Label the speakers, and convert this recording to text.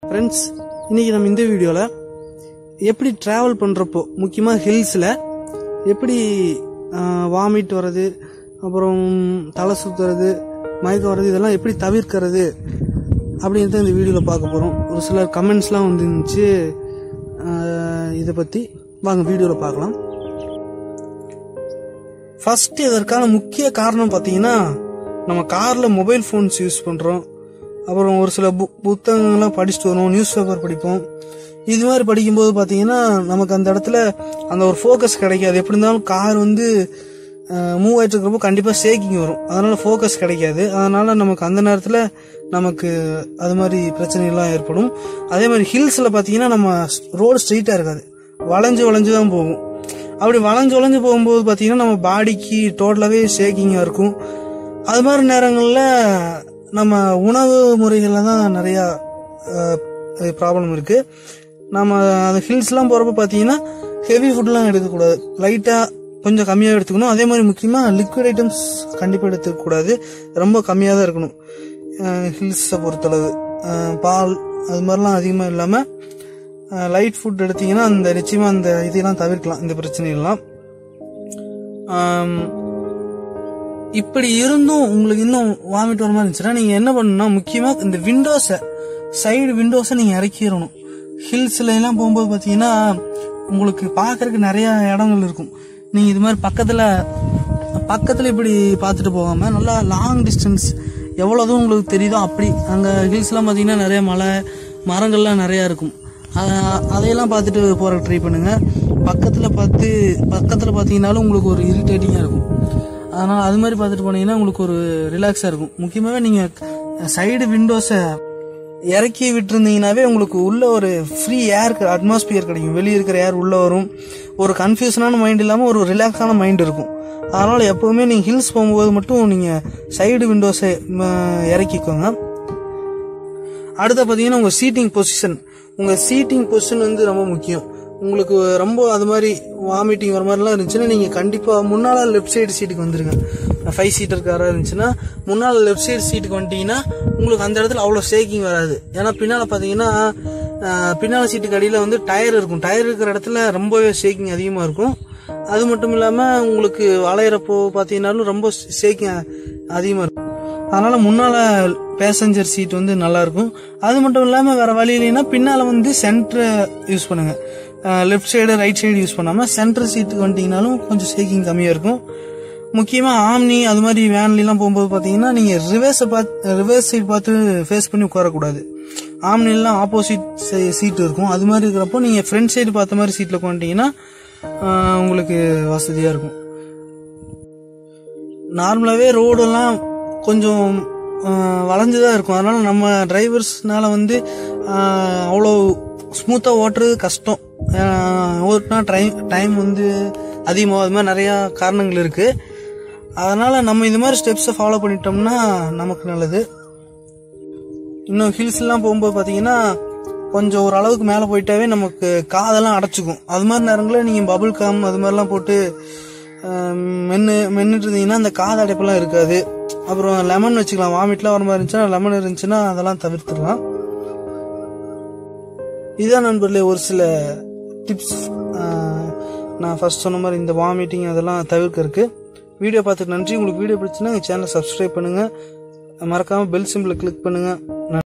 Speaker 1: friends இன்னைக்கு நம்ம இந்த வீடியோவில் எப்படி ட்ராவல் பண்ணுறப்போ முக்கியமாக ஹில்ஸில் எப்படி வாமிட் வர்றது அப்புறம் தலை சுற்றுறது மயக்கம் வர்றது இதெல்லாம் எப்படி தவிர்க்கிறது அப்படின்றத இந்த வீடியோவில் பார்க்க போகிறோம் ஒரு சிலர் கமெண்ட்ஸ்லாம் வந்துருந்துச்சு இதை பற்றி வாங்க வீடியோவில் பார்க்கலாம் ஃபர்ஸ்ட் இதற்கான முக்கிய காரணம் பார்த்தீங்கன்னா நம்ம காரில் மொபைல் ஃபோன்ஸ் யூஸ் பண்ணுறோம் அப்புறம் ஒரு சில பு புத்தகங்கள்லாம் படிச்சுட்டு வரோம் நியூஸ் பேப்பர் படிப்போம் இது மாதிரி படிக்கும்போது பார்த்தீங்கன்னா நமக்கு அந்த இடத்துல அந்த ஒரு ஃபோக்கஸ் கிடைக்காது எப்படி இருந்தாலும் கார் வந்து மூவ் ஆகிட்டு இருக்கிறப்போ கண்டிப்பாக ஷேக்கிங் வரும் அதனால ஃபோக்கஸ் கிடைக்காது அதனால நமக்கு அந்த நேரத்தில் நமக்கு அது மாதிரி பிரச்சனைகள்லாம் ஏற்படும் அதே மாதிரி ஹில்ஸில் பார்த்தீங்கன்னா நம்ம ரோடு ஸ்ட்ரெயிட்டாக இருக்காது வளைஞ்சு வளைஞ்சு தான் போகும் அப்படி வளைஞ்சு வளைஞ்சு போகும்போது பார்த்தீங்கன்னா நம்ம பாடிக்கு டோட்டலாகவே ஷேக்கிங்காக இருக்கும் அது மாதிரி நேரங்களில் நம்ம உணவு முறைகளில் தான் நிறையா ப்ராப்ளம் இருக்குது நம்ம அந்த ஹில்ஸ்லாம் போகிறப்ப பார்த்தீங்கன்னா ஹெவி ஃபுட்லாம் எடுக்கக்கூடாது லைட்டாக கொஞ்சம் கம்மியாக எடுத்துக்கணும் அதே மாதிரி முக்கியமாக லிக்விட் ஐட்டம்ஸ் கண்டிப்பாக எடுத்துக்கக்கூடாது ரொம்ப கம்மியாக தான் இருக்கணும் ஹில்ஸை பொறுத்தளவு அஹ் பால் அது மாதிரிலாம் அதிகமாக இல்லாமல் லைட் ஃபுட் எடுத்தீங்கன்னா அந்த நிச்சயமாக அந்த இதெல்லாம் தவிர்க்கலாம் இந்த பிரச்சனைகள்லாம் ஆம், இப்படி இருந்தும் உங்களுக்கு இன்னும் வாமிட் வர மாதிரி இருந்துச்சுன்னா நீங்கள் என்ன பண்ணணும்னா முக்கியமாக இந்த விண்டோஸை சைடு விண்டோஸை நீங்கள் இறக்கிடணும் ஹில்ஸ்ல எல்லாம் போகும்போது பார்த்தீங்கன்னா உங்களுக்கு பார்க்கறதுக்கு நிறைய இடங்கள் இருக்கும் நீங்கள் இது மாதிரி பக்கத்தில் பக்கத்தில் இப்படி பார்த்துட்டு போகாமல் நல்லா லாங் டிஸ்டன்ஸ் எவ்வளோ தூரம் உங்களுக்கு தெரியுதோ அப்படி அங்கே ஹில்ஸ்லாம் பார்த்தீங்கன்னா நிறைய மலை மரங்கள்லாம் நிறையா இருக்கும் அ- அதையெல்லாம் பார்த்துட்டு போகிற ட்ரை பண்ணுங்கள் பக்கத்தில் பார்த்து பக்கத்தில் பார்த்தீங்கன்னாலும் உங்களுக்கு ஒரு இரிட்டேட்டிங்காக இருக்கும் அதனால் அது மாதிரி பார்த்துட்டு போனீங்கன்னா உங்களுக்கு ஒரு ரிலாக்ஸாக இருக்கும் முக்கியமாகவே நீங்கள் சைடு விண்டோஸை இறக்கி விட்டுருந்தீங்கன்னாவே உங்களுக்கு உள்ள ஒரு ஃப்ரீ ஏர் அட்மாஸ்பியர் கிடைக்கும் வெளியே இருக்கிற ஏர் உள்ள வரும் ஒரு கன்ஃபியூஷனான மைண்ட் இல்லாமல் ஒரு ரிலாக்ஸான மைண்ட் இருக்கும் அதனால எப்பவுமே நீங்கள் ஹில்ஸ் போகும்போது மட்டும் நீங்கள் சைடு விண்டோஸை இறக்கிக்கோங்க அடுத்து பார்த்தீங்கன்னா உங்கள் சீட்டிங் பொசிஷன் உங்கள் சீட்டிங் பொசிஷன் வந்து ரொம்ப முக்கியம் உங்களுக்கு ரொம்ப அது மாதிரி வாமிட்டிங் வர மாதிரிலாம் இருந்துச்சுன்னா நீங்கள் கண்டிப்பாக முன்னால் லெஃப்ட் சைடு சீட்டுக்கு வந்துருங்க ஃபைவ் சீட்டர் காராக இருந்துச்சுன்னா முன்னால் லெஃப்ட் சைடு சீட்டுக்கு வந்துட்டீங்கன்னா உங்களுக்கு அந்த இடத்துல அவ்வளோ ஷேக்கிங் வராது ஏன்னா பின்னால் பார்த்தீங்கன்னா பின்னால் சீட்டுக்கு அடியில் வந்து டயர் இருக்கும் டயர் இருக்கிற இடத்துல ரொம்பவே ஷேக்கிங் அதிகமாக இருக்கும் அது மட்டும் இல்லாமல் உங்களுக்கு வளையிறப்போ பார்த்தீங்கன்னாலும் ரொம்ப ஷேக்கிங் அதிகமாக இருக்கும் அதனால முன்னால பேசஞ்சர் சீட் வந்து நல்லா இருக்கும் அது மட்டும் இல்லாம வேற வழி இல்லைன்னா பின்னால வந்து சென்டர் யூஸ் பண்ணுங்க left side right side use பண்ணாம சென்டர் சீட்டுக்கு வந்துட்டீங்கனாலும் கொஞ்சம் ஷேக்கிங் கம்மியா இருக்கும் முக்கியமா ஆம்னி அது மாதிரி வேன்லாம் போகும்போது பாத்தீங்கன்னா நீங்க ரிவர்ஸை பார்த்து ரிவர்ஸ் சைடு பார்த்து ஃபேஸ் பண்ணி உட்காரக்கூடாது ஆம்னிலாம் ஆப்போசிட் சீட் இருக்கும் அது மாதிரி இருக்கிறப்போ நீங்க ஃப்ரண்ட் சைடு பார்த்த மாதிரி சீட்ல உட்காந்துட்டீங்கன்னா உங்களுக்கு வசதியா இருக்கும் நார்மலாகவே ரோடெல்லாம் கொஞ்சம் வளைஞ்சு தான் இருக்கும் அதனால நம்ம டிரைவர்ஸ்னால வந்து ஆஹ், அவ்வளோ ஸ்மூத்தாக ஓட்டுறது கஷ்டம் ஆஹ், ஓட்டுனா டைம் டைம் வந்து அதிகமாக அது மாதிரி நிறையா காரணங்கள் இருக்குது அதனால் நம்ம இது மாதிரி ஸ்டெப்ஸை ஃபாலோ பண்ணிட்டோம்னா நமக்கு நல்லது இன்னும் ஹில்ஸ்லாம் போகும்போது பார்த்தீங்கன்னா கொஞ்சம் ஒரு அளவுக்கு மேலே போயிட்டாவே நமக்கு காதெல்லாம் அடைச்சிக்கும் அது மாதிரி நேரங்களில் நீங்கள் பபுள் காம் அது மாதிரிலாம் போட்டு ஆம், மென்னு மென்னுட்டு இருந்தீங்கன்னா அந்த காது அடைப்பெல்லாம் இருக்காது அப்புறம் லெமன் வச்சுக்கலாம் வாமிட்லாம் வர மாதிரி இருந்துச்சுன்னா லெமன் இருந்துச்சுன்னா அதெல்லாம் தவிர்த்துடலாம் இதான் நண்பர்களே ஒரு சில டிப்ஸ் நான் ஃபர்ஸ்ட் சொன்ன மாதிரி இந்த வாமிட்டிங் அதெல்லாம் தவிர்க்கறதுக்கு வீடியோ பார்த்துட்டு நன்றி உங்களுக்கு வீடியோ பிடிச்சுன்னா எங்கள் சேனலை சப்ஸ்கிரைப் பண்ணுங்கள் மறக்காமல் பெல் சிம்பிளை கிளிக் பண்ணுங்கள்